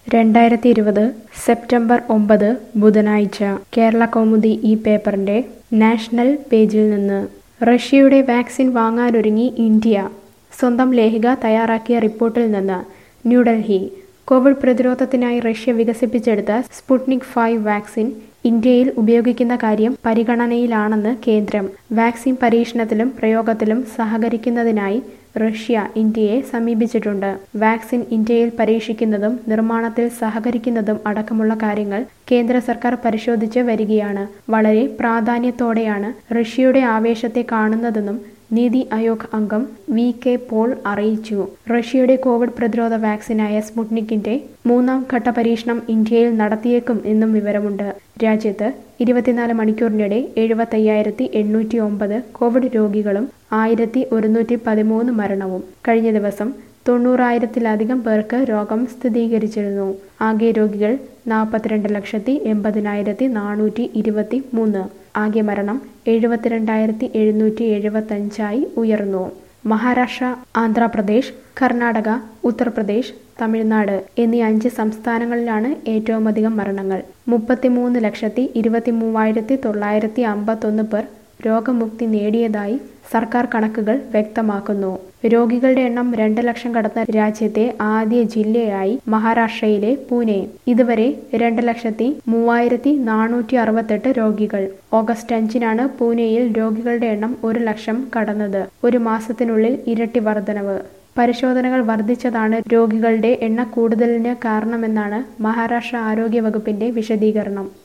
രണ്ടായിരത്തി ഇരുപത് സെപ്റ്റംബർ ഒമ്പത് ബുധനാഴ്ച കേരള കൗമുദി ഈ പേപ്പറിന്റെ നാഷണൽ പേജിൽ നിന്ന് റഷ്യയുടെ വാക്സിൻ വാങ്ങാനൊരുങ്ങി ഇന്ത്യ സ്വന്തം ലേഖിക തയ്യാറാക്കിയ റിപ്പോർട്ടിൽ നിന്ന് ന്യൂഡൽഹി കോവിഡ് പ്രതിരോധത്തിനായി റഷ്യ വികസിപ്പിച്ചെടുത്ത സ്പുട്നിക് ഫൈവ് വാക്സിൻ ഇന്ത്യയിൽ ഉപയോഗിക്കുന്ന കാര്യം പരിഗണനയിലാണെന്ന് കേന്ദ്രം വാക്സിൻ പരീക്ഷണത്തിലും പ്രയോഗത്തിലും സഹകരിക്കുന്നതിനായി റഷ്യ ഇന്ത്യയെ സമീപിച്ചിട്ടുണ്ട് വാക്സിൻ ഇന്ത്യയിൽ പരീക്ഷിക്കുന്നതും നിർമ്മാണത്തിൽ സഹകരിക്കുന്നതും അടക്കമുള്ള കാര്യങ്ങൾ കേന്ദ്ര സർക്കാർ പരിശോധിച്ച് വരികയാണ് വളരെ പ്രാധാന്യത്തോടെയാണ് റഷ്യയുടെ ആവേശത്തെ കാണുന്നതെന്നും നീതി ആയോഗ് അംഗം വി കെ പോൾ അറിയിച്ചു റഷ്യയുടെ കോവിഡ് പ്രതിരോധ വാക്സിനായ സ്പുട്നിക്കിന്റെ മൂന്നാം ഘട്ട പരീക്ഷണം ഇന്ത്യയിൽ നടത്തിയേക്കും എന്നും വിവരമുണ്ട് രാജ്യത്ത് ഇരുപത്തിനാല് മണിക്കൂറിനിടെ എഴുപത്തയ്യായിരത്തി എണ്ണൂറ്റി ഒമ്പത് കോവിഡ് രോഗികളും ആയിരത്തി ഒരുന്നൂറ്റി പതിമൂന്ന് മരണവും കഴിഞ്ഞ ദിവസം തൊണ്ണൂറായിരത്തിലധികം പേർക്ക് രോഗം സ്ഥിരീകരിച്ചിരുന്നു ആകെ രോഗികൾ നാൽപ്പത്തിരണ്ട് ലക്ഷത്തി എൺപതിനായിരത്തി നാനൂറ്റി ഇരുപത്തി മൂന്ന് ആകെ മരണം എഴുപത്തിരണ്ടായിരത്തി എഴുന്നൂറ്റി എഴുപത്തഞ്ചായി ഉയർന്നു മഹാരാഷ്ട്ര ആന്ധ്രാപ്രദേശ് കർണാടക ഉത്തർപ്രദേശ് തമിഴ്നാട് എന്നീ അഞ്ച് സംസ്ഥാനങ്ങളിലാണ് ഏറ്റവുമധികം മരണങ്ങൾ മുപ്പത്തിമൂന്ന് ലക്ഷത്തി ഇരുപത്തി മൂവായിരത്തി തൊള്ളായിരത്തി അമ്പത്തൊന്ന് പേർ രോഗമുക്തി നേടിയതായി സർക്കാർ കണക്കുകൾ വ്യക്തമാക്കുന്നു രോഗികളുടെ എണ്ണം രണ്ട് ലക്ഷം കടന്ന രാജ്യത്തെ ആദ്യ ജില്ലയായി മഹാരാഷ്ട്രയിലെ പൂനെ ഇതുവരെ രണ്ട് ലക്ഷത്തി മൂവായിരത്തി നാനൂറ്റി അറുപത്തെട്ട് രോഗികൾ ഓഗസ്റ്റ് അഞ്ചിനാണ് പൂനെയിൽ രോഗികളുടെ എണ്ണം ഒരു ലക്ഷം കടന്നത് ഒരു മാസത്തിനുള്ളിൽ ഇരട്ടി വർധനവ് പരിശോധനകൾ വർദ്ധിച്ചതാണ് രോഗികളുടെ എണ്ണ കൂടുതലിന് കാരണമെന്നാണ് മഹാരാഷ്ട്ര ആരോഗ്യ വകുപ്പിന്റെ വിശദീകരണം